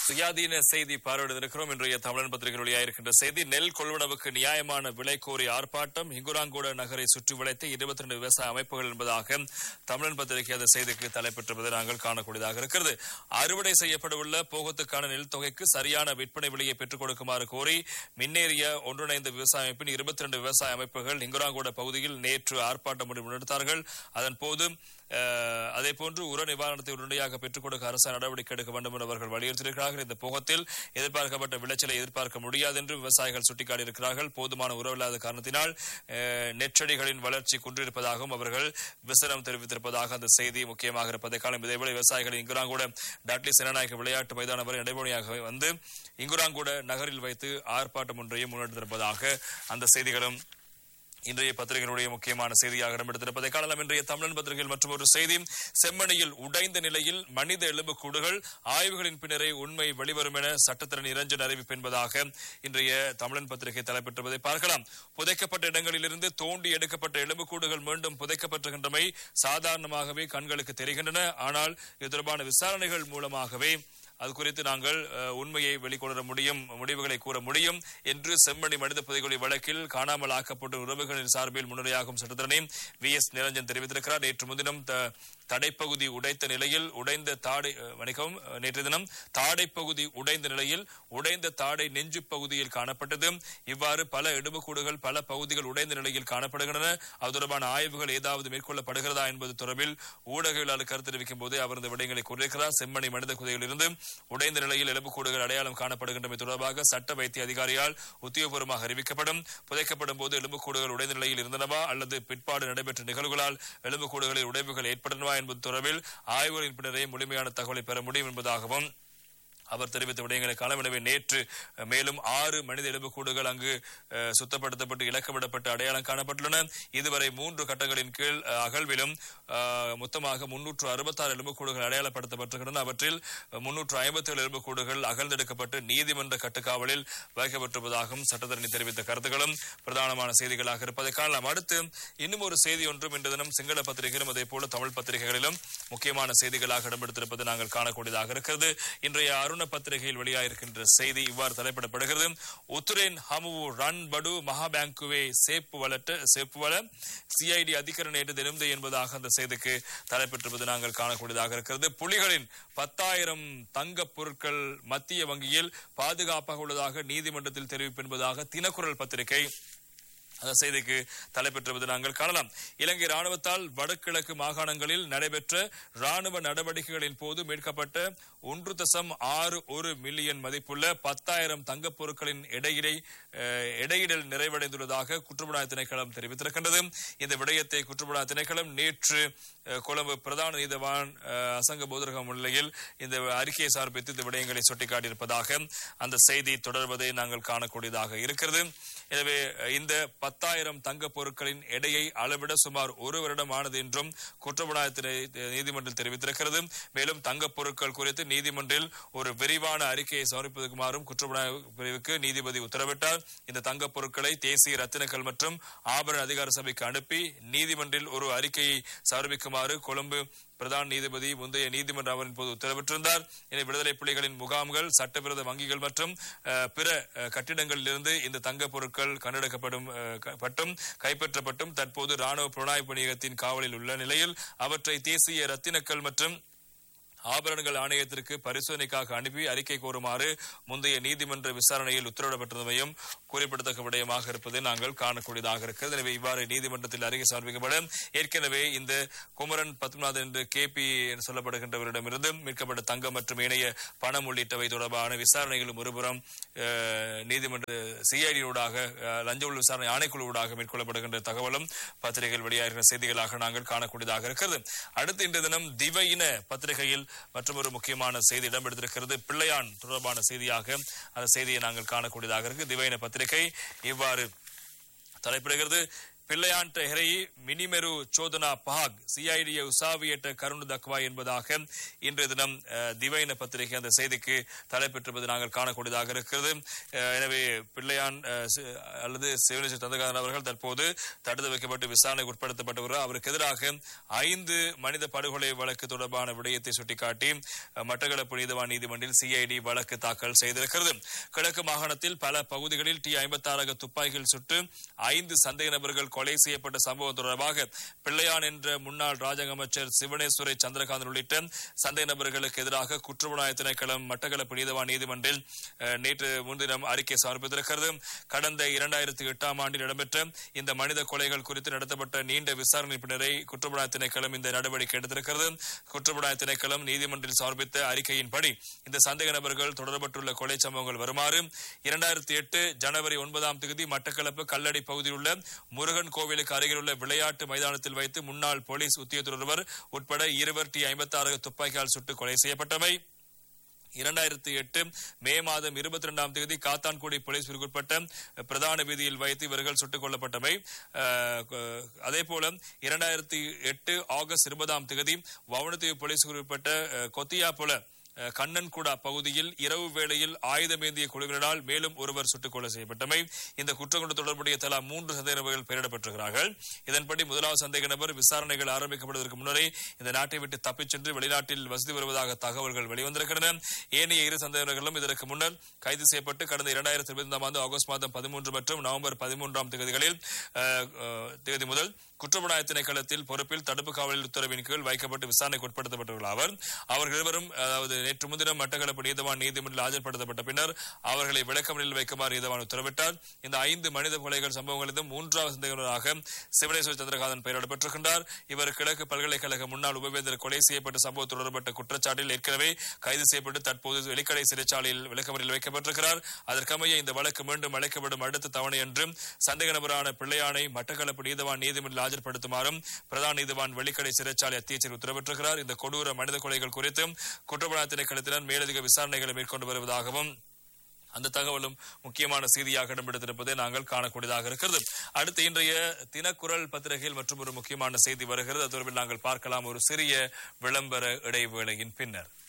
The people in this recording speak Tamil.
சுயாதீன செய்தி பார்வையிட்டிருக்கிறோம் இன்றைய தமிழன் பத்திரிகை வெளியாயிருக்கின்ற செய்தி நெல் கொள்வனவுக்கு நியாயமான விலை கோரி ஆர்ப்பாட்டம் ஹிங்குராங்கோட நகரை சுற்றி வளைத்து இருபத்தி ரெண்டு விவசாய அமைப்புகள் என்பதாக தமிழன் பத்திரிகை அந்த செய்திக்கு தலைப்பெற்றுவதை நாங்கள் காணக்கூடியதாக இருக்கிறது அறுவடை செய்யப்படவுள்ள போகத்துக்கான நெல் தொகைக்கு சரியான விற்பனை விலையை பெற்றுக் கொடுக்குமாறு கோரி மின்னேறிய ஒன்றிணைந்த விவசாய அமைப்பின் இருபத்தி ரெண்டு விவசாய அமைப்புகள் ஹிங்குராங்கோட பகுதியில் நேற்று ஆர்ப்பாட்டம் முன்னெடுத்தார்கள் அதன் போது அஹ், அதே போன்று உர நிவாரணத்தை உடனடியாக பெற்றுக் கொடுக்க அரசு நடவடிக்கை எடுக்க வேண்டும் என்று அவர்கள் வலியுறுத்தியிருக்கிறார்கள் இந்த போகத்தில் எதிர்பார்க்கப்பட்ட விளைச்சலை எதிர்பார்க்க முடியாது என்று விவசாயிகள் சுட்டிக்காட்டியிருக்கிறார்கள் போதுமான உறவு இல்லாத காரணத்தினால் அஹ், நெற்செடிகளின் வளர்ச்சி குன்றிருப்பதாகவும் அவர்கள் விசனம் தெரிவித்திருப்பதாக அந்த செய்தி முக்கியமாக இருப்பதை காலம் இதேபோல விவசாயிகள் இங்குராங்கூட டாட்லி செனநாயக விளையாட்டு மைதானம் வரை நடைமுறையாக வந்து இங்குராங்கூட நகரில் வைத்து ஆர்ப்பாட்டம் ஒன்றையும் முன்னெடுத்திருப்பதாக அந்த செய்திகளும் இன்றைய பத்திரிகைகளுடைய முக்கியமான செய்தியாக இடம்பெடுத்திருப்பதை காணலாம் இன்றைய தமிழன் பத்திரிகையில் மற்றும் ஒரு செய்தி செம்மணியில் உடைந்த நிலையில் மனித எலும்புக்கூடுகள் ஆய்வுகளின் பின்னரே உண்மை வெளிவரும் என சட்டத்திறன் நிரஞ்சன் அறிவிப்பு என்பதாக இன்றைய தமிழன் பத்திரிகை தலைப்பெற்றுவதை பார்க்கலாம் புதைக்கப்பட்ட இடங்களிலிருந்து தோண்டி எடுக்கப்பட்ட எலும்புக்கூடுகள் மீண்டும் புதைக்கப்பட்டிருக்கின்றமை சாதாரணமாகவே கண்களுக்கு தெரிகின்றன ஆனால் இது தொடர்பான விசாரணைகள் மூலமாகவே அது குறித்து நாங்கள் அஹ், உண்மையை வெளிக்கொணர முடியும் முடிவுகளை கூற முடியும் என்று செம்மணி மனித புதைகுழி வழக்கில் காணாமல் ஆக்கப்பட்ட உறவுகளின் சார்பில் முன்னுரையாகும் சட்டத்தரணி வி எஸ் நிரஞ்சன் தெரிவித்திருக்கிறார் நேற்று முன்தினம் த- தடைப்பகுதி உடைத்த நிலையில் உடைந்த தாடை அஹ், மன்னிக்கவும் அஹ், நேற்று தினம் தாடைப்பகுதி உடைந்த நிலையில் உடைந்த தாடை நெஞ்சு பகுதியில் காணப்பட்டது இவ்வாறு பல இடுபுக்கூடுகள் பல பகுதிகள் உடைந்த நிலையில் காணப்படுகின்றன அது தொடர்பான ஆய்வுகள் ஏதாவது மேற்கொள்ளப்படுகிறதா என்பது தொடர்பில் ஊடகவியலாளர் கருத்து தெரிவிக்கும் போதே அவர் இந்த விடயங்களை கூறியிருக்கிறார் செம்மணி மனித குதையிலிருந்து உடைந்த நிலையில் எலும்புக்கூடுகள் அடையாளம் காணப்படுகின்றமை தொடர்பாக சட்ட வைத்திய அதிகாரியால் உத்தியோகபூர்வமாக அறிவிக்கப்படும் புதைக்கப்படும் போது எலும்புக்கூடுகள் உடைந்த நிலையில் இருந்தனவா அல்லது பிற்பாடு நடைபெற்ற நிகழ்வுகளால் எலும்புக்கூடுகளில் உடைவுகள் ஏற்பட்டனவா என்பது தொடர்பில் ஆய்வுகளின் பின்னரே முழுமையான தகவலை பெற முடியும் என்பதாகவும் அவர் தெரிவித்த விடயங்களை காலம் எனவே நேற்று அஹ், மேலும் ஆறு மனித எலும்புக்கூடுகள் அங்கு அஹ், சுத்தப்படுத்தப்பட்டு இலக்கமிடப்பட்டு அடையாளம் காணப்பட்டுள்ளன இதுவரை மூன்று கட்டங்களின் கீழ் அஹ், அகழ்விலும் அஹ், மொத்தமாக முன்னூற்று அறுபத்தாறு எலும்புக்கூடுகள் அடையாளப்படுத்தப்பட்டிருக்கின்றன அவற்றில் முன்னூற்று ஐம்பத்தி ஏழு எலும்புக்கூடுகள் அகழ்ந்தெடுக்கப்பட்டு நீதிமன்ற கட்டுக்காவலில் வைக்கப்பட்டிருப்பதாகவும் சட்டத்தரணி தெரிவித்த கருத்துக்களும் பிரதானமான செய்திகளாக இருப்பதை காணலாம் அடுத்து இன்னும் ஒரு செய்தி ஒன்றும் இன்று தினம் சிங்கள பத்திரிகையிலும் அதே போல தமிழ் பத்திரிகைகளிலும் முக்கியமான செய்திகளாக இடம்பெடுத்திருப்பது நாங்கள் காணக்கூடியதாக இருக்கிறது இன்றைய அருண பத்திரிகையில் வெளியாயிருக்கின்ற செய்தி இவ்வாறு தலைப்பிடப்படுகிறது உத்துரேன் ஹமுவு ரன் படு மகா பேங்குவே சேப்பு வளட்ட சேப்பு வள சிஐடி அதிகரண என்று தினம்தே என்பதாக அந்த செய்திக்கு தலைப்பெற்றிருப்பது நாங்கள் காணக்கூடியதாக இருக்கிறது புலிகளின் பத்தாயிரம் தங்க பொருட்கள் மத்திய வங்கியில் பாதுகாப்பாக உள்ளதாக நீதிமன்றத்தில் தெரிவிப்பு என்பதாக தினக்குரல் பத்திரிகை அந்த செய்திக்கு தலைப்பெற்றுவது நாங்கள் காணலாம் இலங்கை ராணுவத்தால் வடகிழக்கு மாகாணங்களில் நடைபெற்ற ராணுவ நடவடிக்கைகளின் போது மீட்கப்பட்ட ஒன்று தசம் ஆறு ஒரு மில்லியன் மதிப்புள்ள பத்தாயிரம் தங்கப் பொருட்களின் இடையிடை அஹ், இடையிடல் நிறைவடைந்துள்ளதாக குற்றப்புலனாய்வு திணைக்களம் தெரிவித்திருக்கின்றது இந்த விடயத்தை குற்றப்புலனாய்வு திணைக்களம் நேற்று அஹ், கொழும்பு பிரதான நீதவான் அஹ், அசங்க போதரகம் முன்னிலையில் இந்த அறிக்கையை சமர்ப்பித்து இந்த விடயங்களை சுட்டிக்காட்டியிருப்பதாக அந்த செய்தி தொடர்வதை நாங்கள் காணக்கூடியதாக இருக்கிறது எனவே அஹ், இந்த பத்தாயிரம் தங்க பொருட்களின் எடையை அளவிட சுமார் ஒரு வருடம் ஆனது என்றும் குற்றப்புலனாய்வு நீதிமன்றம் தெரிவித்திருக்கிறது மேலும் தங்கப் பொருட்கள் குறித்து நீதிமன்றில் ஒரு விரிவான அறிக்கையை சமர்ப்பிக்குமாறும் குற்றப்புலனாய்வு பிரிவுக்கு நீதிபதி உத்தரவிட்டார் இந்த தங்கப் பொருட்களை தேசிய ரத்தினக்கல் மற்றும் ஆபரண அதிகார சபைக்கு அனுப்பி நீதிமன்றில் ஒரு அறிக்கையை சமர்ப்பிக்குமாறு கொழும்பு பிரதான் நீதிபதி முந்தைய நீதிமன்ற அமர்வின் போது உத்தரவிட்டிருந்தார் என விடுதலை புலிகளின் முகாம்கள் சட்டவிரோத வங்கிகள் மற்றும் அஹ், பிற அஹ், கட்டிடங்களிலிருந்து இந்த தங்கப் பொருட்கள் கண்டெடுக்கப்படும் அஹ், க- பட்டும் கைப்பற்றப்பட்டும் தற்போது ராணுவ புலனாய்வு பணியகத்தின் காவலில் உள்ள நிலையில் அவற்றை தேசிய ரத்தினக்கல் மற்றும் ஆபரணங்கள் ஆணையத்திற்கு பரிசோதனைக்காக அனுப்பி அறிக்கை கோருமாறு முந்தைய நீதிமன்ற விசாரணையில் உத்தரவிடப்பட்டிருந்தமையும் குறிப்பிடத்தக்க விடயமாக இருப்பதை நாங்கள் காணக்கூடியதாக இருக்கிறது எனவே இவ்வாறு நீதிமன்றத்தில் அறிக்கை சமர்ப்பிக்கப்பட ஏற்கனவே இந்த குமரன் பத்மநாதன் என்று கே பி சொல்லப்படுகின்றவரிடமிருந்து மீட்கப்பட்ட தங்கம் மற்றும் இணைய பணம் உள்ளிட்டவை தொடர்பான விசாரணைகளும் ஒருபுறம் அஹ், நீதிமன்ற சிஐடியூடாக லஞ்ச ஒழிப்பு விசாரணை ஆணைக்குழுவூடாக மேற்கொள்ளப்படுகின்ற தகவலும் பத்திரிகையில் வெளியாகிற செய்திகளாக நாங்கள் காணக்கூடியதாக இருக்கிறது அடுத்து இன்றைய தினம் திவையின பத்திரிகையில் மற்றும் ஒரு முக்கியமான செய்தி இடம்பெடுத்திருக்கிறது பிள்ளையான் தொடர்பான செய்தியாக அந்த செய்தியை நாங்கள் காணக்கூடியதாக இருக்கு திவையின பத்திரிகை இவ்வாறு தலைப்பிடுகிறது பிள்ளையாන්ට ஹெரையி மினிமெரு சோதனா பஹாக் சிஐடிய உசாவியட்ட கருணு தக்வா என்பதாக இன்றைய தினம் அஹ், திவைன பத்திரிகை அந்த செய்திக்கு தலைப்பெற்றிருப்பது நாங்கள் காணக்கூடியதாக இருக்கிறது அஹ், எனவே பிள்ளையான் அஹ், சி- அல்லது சிவனேஸ்வர் தந்தகாரன் அவர்கள் தற்போது தடுத்து வைக்கப்பட்டு விசாரணைக்கு உட்படுத்தப்பட்டு வருகிறார் அவருக்கு எதிராக ஐந்து மனித படுகொலை வழக்கு தொடர்பான விடயத்தை சுட்டிக்காட்டி அஹ், மட்டக்களப்பு நீதிவான் நீதிமன்றில் சிஐடி வழக்கு தாக்கல் செய்திருக்கிறது கிழக்கு மாகாணத்தில் பல பகுதிகளில் டி ஐம்பத்தாறு துப்பாக்கிகள் சுட்டு ஐந்து சந்தேக நபர்கள் கொலை செய்யப்பட்ட சம்பவம் தொடர்பாக பிள்ளையான் என்ற முன்னாள் ராஜாங்க அமைச்சர் சிவனேஸ்வரை சந்திரகாந்தன் உள்ளிட்ட சந்தேக நபர்களுக்கு எதிராக குற்றப்புலனாய திணைக்களம் மட்டக்களப்பு நீதிவான் நீதிமன்றில் அஹ், நேற்று முன்தினம் அறிக்கை சமர்ப்பித்திருக்கிறது கடந்த இரண்டாயிரத்தி எட்டாம் ஆண்டில் இடம்பெற்ற இந்த மனித கொலைகள் குறித்து நடத்தப்பட்ட நீண்ட விசாரணை பின்னரை குற்றப்புலனாய திணைக்களம் இந்த நடவடிக்கை எடுத்திருக்கிறது குற்றப்புலனாய திணைக்களம் நீதிமன்றில் சமர்ப்பித்த அறிக்கையின்படி இந்த சந்தேக நபர்கள் தொடரப்பட்டுள்ள கொலை சம்பவங்கள் வருமாறு இரண்டாயிரத்தி எட்டு ஜனவரி ஒன்பதாம் தேதி மட்டக்களப்பு கல்லடி பகுதியில் உள்ள முருகன் கோவிலுக்கு அருகில் உள்ள விளையாட்டு மைதானத்தில் வைத்து முன்னாள் போலீஸ் உத்தியோகத்தர் ஒருவர் உட்பட இருவர் டி ஐம்பத்தாறு துப்பாக்கியால் சுட்டு கொலை செய்யப்பட்டவை இரண்டாயிரத்தி எட்டு மே மாதம் இருபத்தி இரண்டாம் தேதி காத்தான்குடி போலீஸ் பிரிவுக்குட்பட்ட பிரதான வீதியில் வைத்து இவர்கள் சுட்டுக் கொல்லப்பட்டவை அஹ், க- அதே போல இரண்டாயிரத்தி எட்டு ஆகஸ்ட் இருபதாம் தேதி வவுனத்தீவு போலீஸ் உட்பட்ட கொத்தியாப்புல அஹ், கண்ணன்குடா பகுதியில் இரவு வேளையில் ஆயுதமேந்திய குழுவினரால் மேலும் ஒருவர் சுட்டுக் கொலை செய்யப்பட்டமை இந்த குற்றங்களோடு தொடர்புடைய தலா மூன்று சந்தேக நபர்கள் பெயரிடப்பட்டிருக்கிறார்கள் இதன்படி முதலாவது சந்தேக நபர் விசாரணைகள் ஆரம்பிக்கப்படுவதற்கு முன்னரே இந்த நாட்டை விட்டு தப்பிச் சென்று வெளிநாட்டில் வசதி வருவதாக தகவல்கள் வெளிவந்திருக்கின்றன ஏனைய இரு சந்தேகங்களும் இதற்கு முன்னர் கைது செய்யப்பட்டு கடந்த இரண்டாயிரத்தி இருபதாம் ஆண்டு ஆகஸ்ட் மாதம் பதிமூன்று மற்றும் நவம்பர் பதிமூன்றாம் தேதிகளில் அஹ், அஹ், தேதி முதல் குற்றப்புலனாய திணைக்களத்தில் பொறுப்பில் தடுப்பு காவலில் உத்தரவின் கீழ் வைக்கப்பட்டு விசாரணைக்கு உட்படுத்தப்பட்டுள்ள அவர் அவர்கள் இருவரும் அதாவது நேற்று முன்தினம் மட்டக்களப்பு நீதவான் நீதிமன்றில் ஆஜர்படுத்தப்பட்ட பின்னர் அவர்களை விளக்கமறியலில் வைக்குமாறு நீதவான் உத்தரவிட்டார் இந்த ஐந்து மனித கொலைகள் சம்பவங்களிலும் மூன்றாவது சந்தேகமாக சிவனேஸ்வர் சந்திரகாந்தன் பெயரிடப்பட்டிருக்கின்றார் பெற்றிருக்கின்றார் இவர் கிழக்கு பல்கலைக்கழக முன்னாள் உபவேந்தர் கொலை செய்யப்பட்ட சம்பவம் தொடர்பட்ட குற்றச்சாட்டில் ஏற்கனவே கைது செய்யப்பட்டு தற்போது வெளிக்கடை சிறைச்சாலையில் விளக்கமறியல் வைக்கப்பட்டிருக்கிறார் அதற்கமைய இந்த வழக்கு மீண்டும் அழைக்கப்படும் அடுத்த தவணை என்று சந்தேக நபரான பிள்ளையானை மட்டக்களப்பு நீதவான் நீதிமன்றில் ஆஜர்படுத்துமாறும் பிரதான நீதிவான் வெள்ளிக்கடை சிறைச்சாலை அத்தியட்சர் உத்தரவிட்டிருக்கிறார் இந்த கொடூர மனித கொலைகள் குறித்து குற்றப்புலனாய்வு திணைக்களத்தினர் மேலதிக விசாரணைகளை மேற்கொண்டு வருவதாகவும் அந்த தகவலும் முக்கியமான செய்தியாக இடம்பெடுத்திருப்பதை நாங்கள் காணக்கூடியதாக இருக்கிறது அடுத்து இன்றைய தினக்குரல் பத்திரிகையில் மற்றும் ஒரு முக்கியமான செய்தி வருகிறது அது தொடர்பில் நாங்கள் பார்க்கலாம் ஒரு சிறிய விளம்பர இடைவேளையின் பின்னர்